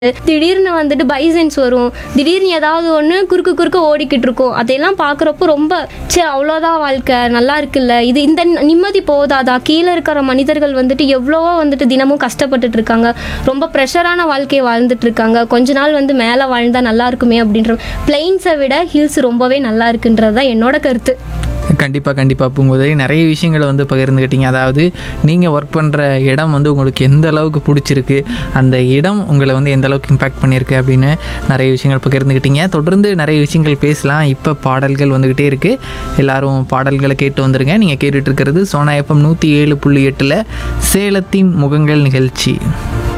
திடீர்னு வந்துட்டு பைசன்ஸ் வரும் திடீர்னு ஏதாவது ஒன்று குறுக்கு குறுக்க ஓடிக்கிட்டு இருக்கும் அதையெல்லாம் பார்க்குறப்போ ரொம்ப சே அவ்வளோதான் வாழ்க்கை நல்லா இருக்குல்ல இது இந்த நிம்மதி போதாதா கீழே இருக்கிற மனிதர்கள் வந்துட்டு எவ்வளவோ வந்துட்டு தினமும் கஷ்டப்பட்டுட்டு இருக்காங்க ரொம்ப ப்ரெஷரான வாழ்க்கையை வாழ்ந்துட்டு இருக்காங்க கொஞ்ச நாள் வந்து மேலே வாழ்ந்தா நல்லா இருக்குமே அப்படின்ற பிளெயின்ஸை விட ஹில்ஸ் ரொம்பவே நல்லா இருக்குன்றது தான் என்னோட கருத்து கண்டிப்பாக கண்டிப்பாக பூங்குதலி நிறைய விஷயங்களை வந்து பகிர்ந்துக்கிட்டீங்க அதாவது நீங்கள் ஒர்க் பண்ணுற இடம் வந்து உங்களுக்கு எந்த அளவுக்கு பிடிச்சிருக்கு அந்த இடம் உங்களை வந்து எந்த அளவுக்கு இம்பாக்ட் பண்ணியிருக்கு அப்படின்னு நிறைய விஷயங்கள் பகிர்ந்துக்கிட்டீங்க தொடர்ந்து நிறைய விஷயங்கள் பேசலாம் இப்போ பாடல்கள் வந்துக்கிட்டே இருக்குது எல்லாரும் பாடல்களை கேட்டு வந்துருங்க நீங்கள் கேட்டுட்டு இருக்கிறது சோனா எஃப்எம் நூற்றி ஏழு புள்ளி எட்டில் சேலத்தின் முகங்கள் நிகழ்ச்சி